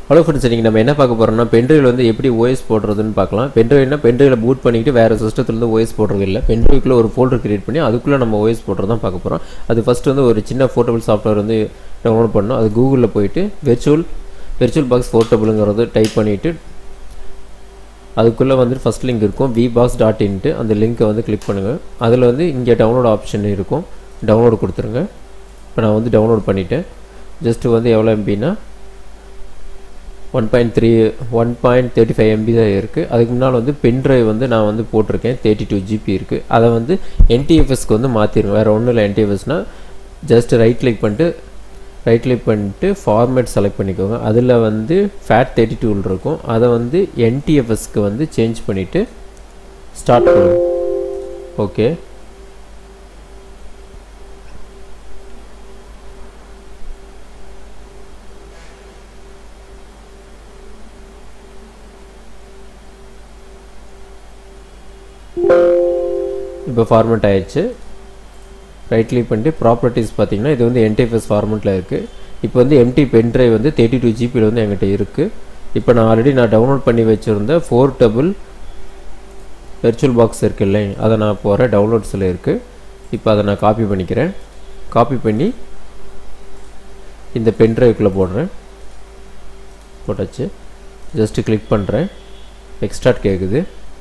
hello friends இன்றைக்கி நம்ம என்ன பார்க்க போகிறோம்னா பென்ட்ரைவில் வந்து எப்படி ஓஎஸ் போடுறதுன்னு பார்க்கலாம் பென்ட்ரைவ்னா பென்ட்ரைவில் பூட் பண்ணிக்கிட்டு வேறு சிஸ்டத்துலேருந்து ஓஎஸ் போடுறது இல்லை பென்ட்ரைவ்க்குள்ளே ஒரு ஃபோல்டர் கிரியேட் பண்ணி அதுக்குள்ளே நம்ம ஓஎஸ் போடுறது தான் பார்க்க போகிறோம் அது ஃபஸ்ட்டு வந்து ஒரு சின்ன போர்ட்டபிள் சாஃப்ட்வேர் வந்து டவுன்லோட் பண்ணணும் அது கூகுளில் போயிட்டு வெர்ச்சுவல் வெர்ச்சுவல் பாக்ஸ் போர்ட்டபிளுங்கிறது டைப் பண்ணிவிட்டு அதுக்குள்ளே வந்து ஃபஸ்ட் லிங்க் இருக்கும் வி பாக்ஸ் டாட் இன்ட்டு அந்த லிங்க்கை வந்து கிளிக் பண்ணுங்கள் அதில் வந்து இங்கே டவுன்லோட் ஆப்ஷன் இருக்கும் டவுன்லோட் கொடுத்துருங்க இப்போ நான் வந்து டவுன்லோட் பண்ணிவிட்டேன் ஜஸ்ட்டு வந்து எவ்வளோ எம்பினா one point three one point thirty five MB தான் இருக்குது அதுக்கு முன்னால் வந்து பென்ட்ரைவ் வந்து நான் வந்து போட்டிருக்கேன் தேர்ட்டி டூ ஜிபி இருக்குது அதை வந்து என்டிஎஃப்எஸ்க்கு வந்து மாற்றிடுங்க வேறு ஒன்றும் இல்லை என்டிஎஃப்எஸ்னால் ஜஸ்ட் ரைட் கிளிக் பண்ணிட்டு ரைட் கிளிக் பண்ணிட்டு ஃபார்மேட் செலக்ட் பண்ணிக்கோங்க அதில் வந்து ஃபேட் தேர்ட்டி டூல் இருக்கும் அதை வந்து என்டிஎஃப்எஸ்க்கு வந்து சேஞ்ச் பண்ணிவிட்டு ஸ்டார்ட் பண்ணுங்க ஓகே இப்போ ஃபார்மேட் ஆயிடுச்சு ரைட் கிளிக் பண்ணிட்டு ப்ராப்பர்ட்டிஸ் பார்த்தீங்கன்னா இது வந்து என்டிஎஃப்எஸ் ஃபார்மெட்டில் இருக்குது இப்போ வந்து எம்டி பென் ட்ரைவ் வந்து தேர்ட்டி டூ ஜிபியில் வந்து என்கிட்ட இருக்குது இப்போ நான் ஆல்ரெடி நான் டவுன்லோட் பண்ணி வச்சுருந்த ஃபோர் டபுள் வெர்ச்சுவல் பாக்ஸ் இருக்கு இல்லை அதை நான் போகிற டவுன்லோட்ஸில் இருக்குது இப்போ அதை நான் காப்பி பண்ணிக்கிறேன் காப்பி பண்ணி இந்த பென் ட்ரைவ்க்குள்ளே போடுறேன் போட்டாச்சு ஜஸ்ட்டு கிளிக் பண்ணுறேன் எக்ஸ்ட்ராட் கேட்குது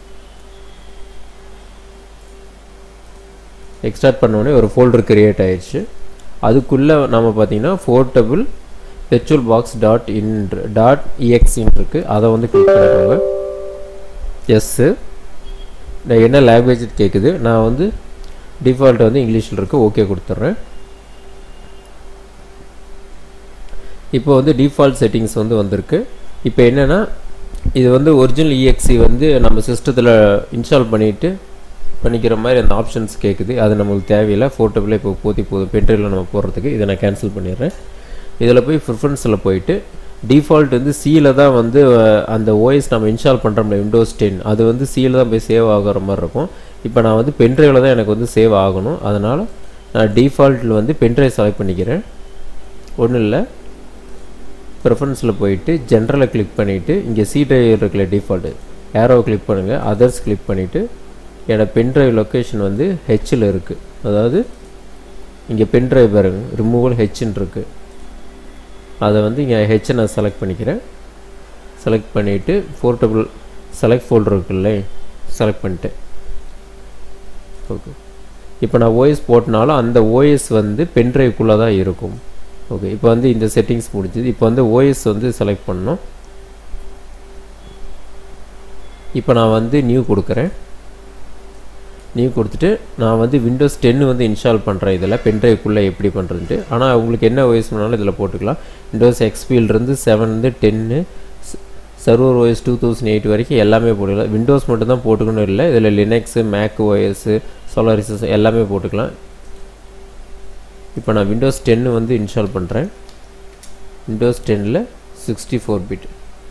எக்ஸ்ட்ராக்ட் பண்ணோடனே ஒரு ஃபோல்டர் கிரியேட் ஆயிடுச்சு அதுக்குள்ளே நம்ம பார்த்தீங்கன்னா portable virtual box dot in dot இஎக்ஸின் இருக்குது அதை வந்து கிளிக் பண்ணிக்கோங்க எஸ்ஸு நான் என்ன லாங்குவேஜ் கேட்குது நான் வந்து டிஃபால்ட் வந்து இங்கிலீஷில் இருக்குது ஓகே கொடுத்துட்றேன் இப்போ வந்து டிஃபால்ட் செட்டிங்ஸ் வந்து வந்திருக்கு இப்போ என்னென்னா இது வந்து ஒரிஜினல் இஎக்ஸி வந்து நம்ம சிஸ்டத்தில் இன்ஸ்டால் பண்ணிவிட்டு பண்ணிக்கிற மாதிரி அந்த ஆப்ஷன்ஸ் கேட்குது அது நம்மளுக்கு தேவையில்லை ஃபோட்டோவில் இப்போ போத்தி போதும் பென்ட்ரைவில் நம்ம போடுறதுக்கு இதை நான் கேன்சல் பண்ணிடுறேன் இதில் போய் ப்ரிஃபரன்ஸில் போயிட்டு டிஃபால்ட் வந்து சியில் தான் வந்து அந்த ஓஎஸ் நம்ம இன்ஸ்டால் பண்ணுறோம்ல விண்டோஸ் டென் அது வந்து சியில் தான் போய் சேவ் ஆகிற மாதிரி இருக்கும் இப்போ நான் வந்து பென்ட்ரைவில் தான் எனக்கு வந்து சேவ் ஆகணும் அதனால் நான் டிஃபால்ட்டில் வந்து பென்ட்ரைவ் செலக்ட் பண்ணிக்கிறேன் ஒன்றும் இல்லை ப்ரிஃபரன்ஸில் போயிட்டு ஜென்ரலை கிளிக் பண்ணிவிட்டு இங்கே சி ட்ரைவ் இருக்குல்ல டிஃபால்ட்டு ஏரோவை கிளிக் பண்ணுங்கள் அதர்ஸ் கிளிக் பண்ணிவிட்டு என்னோடய பென்ட்ரைவ் லொக்கேஷன் வந்து ஹெச்சில் இருக்குது அதாவது இங்கே பென்ட்ரைவ் பாருங்க ரிமூவல் ஹெச்ன்னு இருக்குது அதை வந்து இங்கே ஹெச்சை நான் செலக்ட் பண்ணிக்கிறேன் செலக்ட் பண்ணிவிட்டு போர்ட்டபுள் செலக்ட் ஃபோல்டர் இருக்குல்ல செலக்ட் பண்ணிட்டேன் ஓகே இப்போ நான் ஓஎஸ் போட்டனாலும் அந்த ஓஎஸ் வந்து பென்ட்ரைவ்க்குள்ளே தான் இருக்கும் ஓகே இப்போ வந்து இந்த செட்டிங்ஸ் முடிஞ்சுது இப்போ வந்து ஓஎஸ் வந்து செலக்ட் பண்ணணும் இப்போ நான் வந்து நியூ கொடுக்குறேன் நியூ கொடுத்துட்டு நான் வந்து விண்டோஸ் டென்னு வந்து இன்ஸ்டால் பண்ணுறேன் இதில் பென்ட்ரைவ்க்குள்ளே எப்படி பண்ணுறதுன்ட்டு ஆனால் உங்களுக்கு என்ன ஓஎஸ் வேணாலும் இதில் போட்டுக்கலாம் விண்டோஸ் எக்ஸ்பியிலிருந்து செவன்லேருந்து டென்னு server OS two thousand eight வரைக்கும் எல்லாமே போட்டுக்கலாம் விண்டோஸ் மட்டும் தான் போட்டுக்கணும் இல்லை இதில் லினக்ஸு மேக் ஓஎஸ்ஸு சோலாரிசஸ் எல்லாமே போட்டுக்கலாம் இப்போ நான் விண்டோஸ் டென்னு வந்து இன்ஸ்டால் பண்ணுறேன் விண்டோஸ் டென்னில் sixty four bit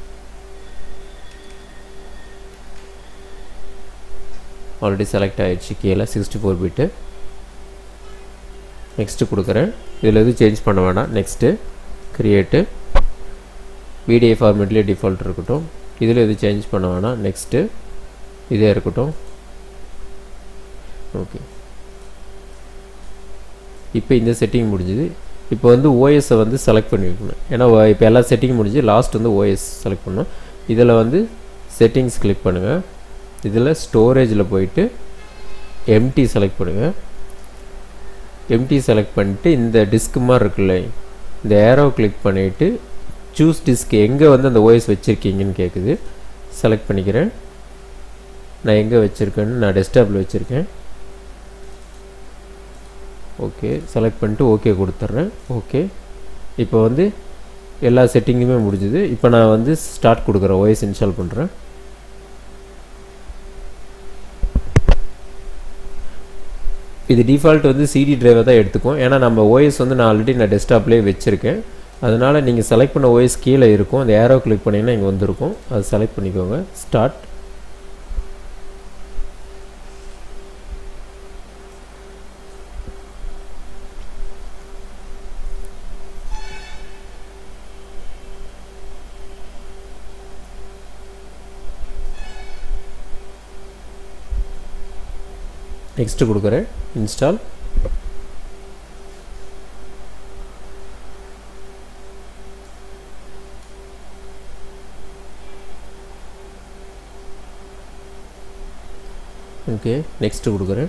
already select ஆகிடுச்சு கீழே சிக்ஸ்டி ஃபோர் பிட்டு நெக்ஸ்ட்டு கொடுக்குறேன் இதில் எதுவும் சேஞ்ச் பண்ண வேணாம் நெக்ஸ்ட்டு க்ரியேட்டு பிடிஏ ஃபார்மேட்லேயே டிஃபால்ட் இருக்கட்டும் இதில் எதுவும் சேஞ்ச் பண்ண வேணாம் நெக்ஸ்ட்டு இதே இருக்கட்டும் ஓகே இப்போ இந்த செட்டிங் முடிஞ்சுது இப்போ வந்து ஓஎஸை வந்து செலக்ட் பண்ணி வைக்கணும் ஏன்னா இப்போ எல்லா செட்டிங் முடிஞ்சு லாஸ்ட் வந்து ஓஎஸ் செலக்ட் பண்ணணும் இதில் வந்து செட்டிங்ஸ் கிளிக் பண்ணுங்கள் இதில் ஸ்டோரேஜில் போயிட்டு எம்டி செலக்ட் பண்ணுங்கள் எம்டி செலக்ட் பண்ணிட்டு இந்த டிஸ்க் மாதிரி இருக்குல்ல இந்த ஏரோ கிளிக் பண்ணிவிட்டு சூஸ் டிஸ்க் எங்கே வந்து அந்த ஓஎஸ் வச்சுருக்கீங்கன்னு கேட்குது செலக்ட் பண்ணிக்கிறேன் நான் எங்கே வச்சுருக்கேன்னு நான் டெஸ்க்டாப்பில் வச்சுருக்கேன் ஓகே செலக்ட் பண்ணிட்டு ஓகே கொடுத்துட்றேன் ஓகே இப்போ வந்து எல்லா செட்டிங்குமே முடிஞ்சுது இப்போ நான் வந்து ஸ்டார்ட் கொடுக்குறேன் ஓஎஸ் இன்ஸ்டால் பண்ணுறேன் இது டிஃபால்ட் வந்து சிடி டிரைவை தான் எடுத்துக்கும் ஏன்னா நம்ம ஓஎஸ் வந்து நான் ஆல்ரெடி நான் டெஸ்க்டாப்லேயே வச்சுருக்கேன் அதனால் நீங்கள் செலக்ட் பண்ண ஓஎஸ் கீழே இருக்கும் அந்த ஏரோ கிளிக் பண்ணிங்கன்னா இங்கே வந்திருக்கும் அது செலக்ட் பண்ணிக்கோங்க ஸ்டார்ட் நெக்ஸ்ட்டு கொடுக்குறேன் இன்ஸ்டால் ஓகே நெக்ஸ்ட்டு கொடுக்குறேன்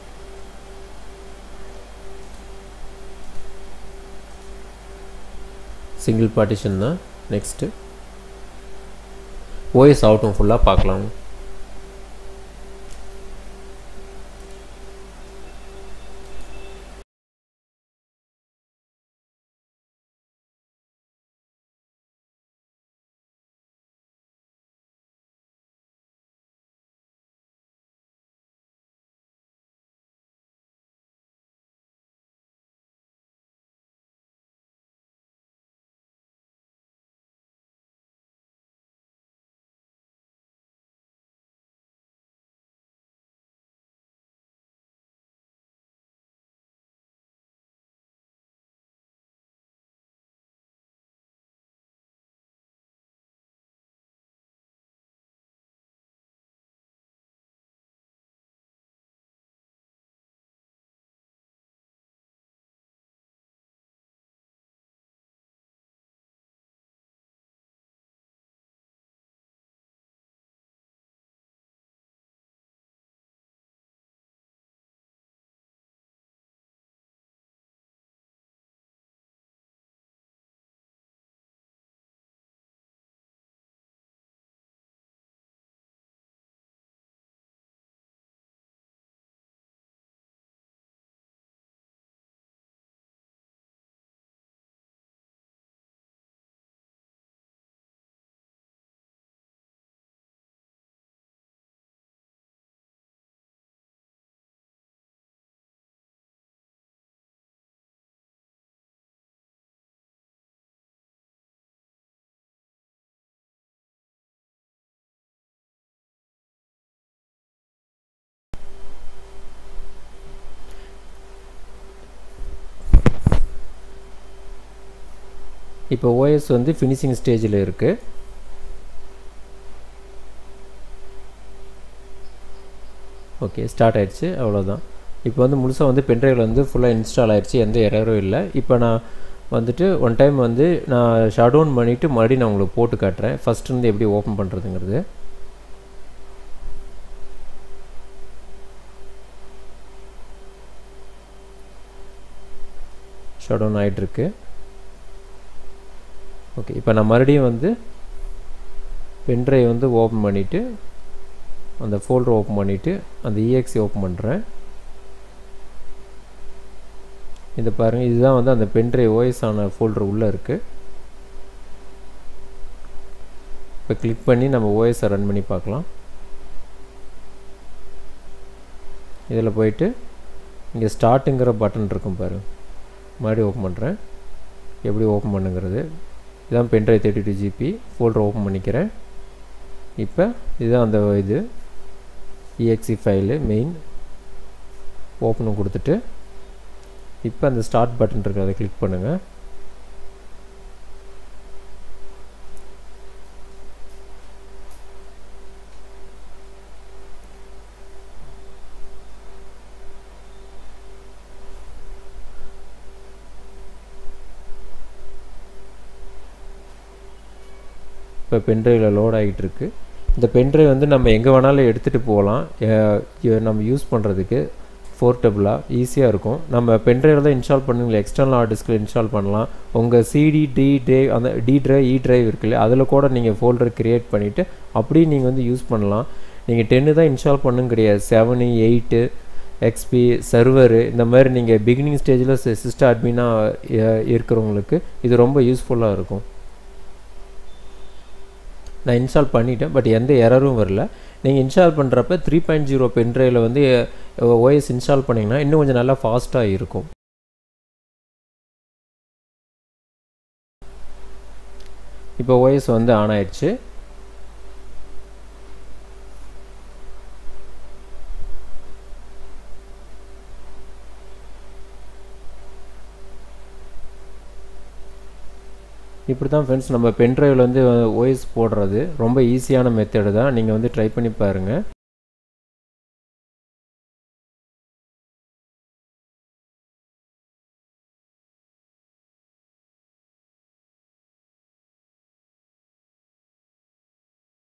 சிங்கிள் பார்ட்டிஷன் தான் நெக்ஸ்ட்டு ஓஎஸ் ஆகட்டும் ஃபுல்லாக பார்க்கலாம் இப்போ ஓஎஸ் வந்து ஃபினிஷிங் ஸ்டேஜில் இருக்குது ஓகே ஸ்டார்ட் ஆயிடுச்சு அவ்வளோதான் இப்போ வந்து முழுசாக வந்து பென்ட்ரைவில் வந்து ஃபுல்லாக இன்ஸ்டால் ஆயிடுச்சு எந்த எரரும் இல்லை இப்போ நான் வந்துட்டு ஒன் டைம் வந்து நான் ஷட் டவுன் பண்ணிவிட்டு மறுபடியும் நான் உங்களுக்கு போட்டு காட்டுறேன் ஃபஸ்ட்டு வந்து எப்படி ஓப்பன் பண்ணுறதுங்கிறது ஷட் டவுன் ஆகிட்டுருக்கு ஓகே இப்போ நான் மறுபடியும் வந்து பென்ட்ரைவ் வந்து ஓப்பன் பண்ணிவிட்டு அந்த ஃபோல்டர் ஓப்பன் பண்ணிவிட்டு அந்த இஎக்ஸி ஓப்பன் பண்ணுறேன் இது பாருங்கள் இதுதான் வந்து அந்த பென்ட்ரைவ் ஓஎஸ் ஆன ஃபோல்டர் உள்ளே இருக்குது இப்போ கிளிக் பண்ணி நம்ம ஓஎஸை ரன் பண்ணி பார்க்கலாம் இதில் போயிட்டு இங்கே ஸ்டார்ட்டுங்கிற பட்டன் இருக்கும் பாரு மறுபடியும் ஓப்பன் பண்ணுறேன் எப்படி ஓப்பன் பண்ணுங்கிறது இதுதான் pen drive thirty two GB folder open பண்ணிக்கிறேன் இப்போ இதுதான் அந்த இது இஎக்ஸி ஃபைலு மெயின் ஓப்பனும் கொடுத்துட்டு இப்போ அந்த ஸ்டார்ட் பட்டன் இருக்குது அதை கிளிக் பண்ணுங்கள் இப்போ பென்ட்ரைவில் லோட் ஆகிட்டு இருக்கு இந்த பென்ட்ரைவ் வந்து நம்ம எங்கே வேணாலும் எடுத்துகிட்டு போகலாம் நம்ம யூஸ் பண்ணுறதுக்கு போர்ட்டபுளாக ஈஸியாக இருக்கும் நம்ம பென்ட்ரைவில் தான் இன்ஸ்டால் பண்ணுங்களே எக்ஸ்டர்னல் ஹார்ட் டிஸ்கில் இன்ஸ்டால் பண்ணலாம் உங்கள் சிடி டி ட்ரைவ் அந்த டி ட்ரைவ் இ ட்ரைவ் இருக்குல்ல அதில் கூட நீங்கள் ஃபோல்டர் க்ரியேட் பண்ணிவிட்டு அப்படியே நீங்கள் வந்து யூஸ் பண்ணலாம் நீங்கள் டென்னு தான் இன்ஸ்டால் பண்ணும் கிடையாது செவனு எயிட்டு எக்ஸ்பி சர்வரு இந்த மாதிரி நீங்கள் பிகினிங் ஸ்டேஜில் சிஸ்டம் அட்மினாக இருக்கிறவங்களுக்கு இது ரொம்ப யூஸ்ஃபுல்லாக இருக்கும் நான் இன்ஸ்டால் பண்ணிட்டேன் பட் எந்த எரரும் வரல நீங்கள் இன்ஸ்டால் பண்ணுறப்ப த்ரீ பாயிண்ட் ஜீரோ பென்ட்ரைவில் வந்து ஓஎஸ் இன்ஸ்டால் பண்ணிங்கன்னா இன்னும் கொஞ்சம் நல்லா ஃபாஸ்ட்டாக இருக்கும் இப்போ ஓஎஸ் வந்து ஆன் ஆயிடுச்சு இப்படி தான் ஃப்ரெண்ட்ஸ் நம்ம பென்ட்ரைவில் வந்து ஓஎஸ் போடுறது ரொம்ப ஈஸியான மெத்தடு தான் நீங்கள் வந்து ட்ரை பண்ணி பாருங்கள்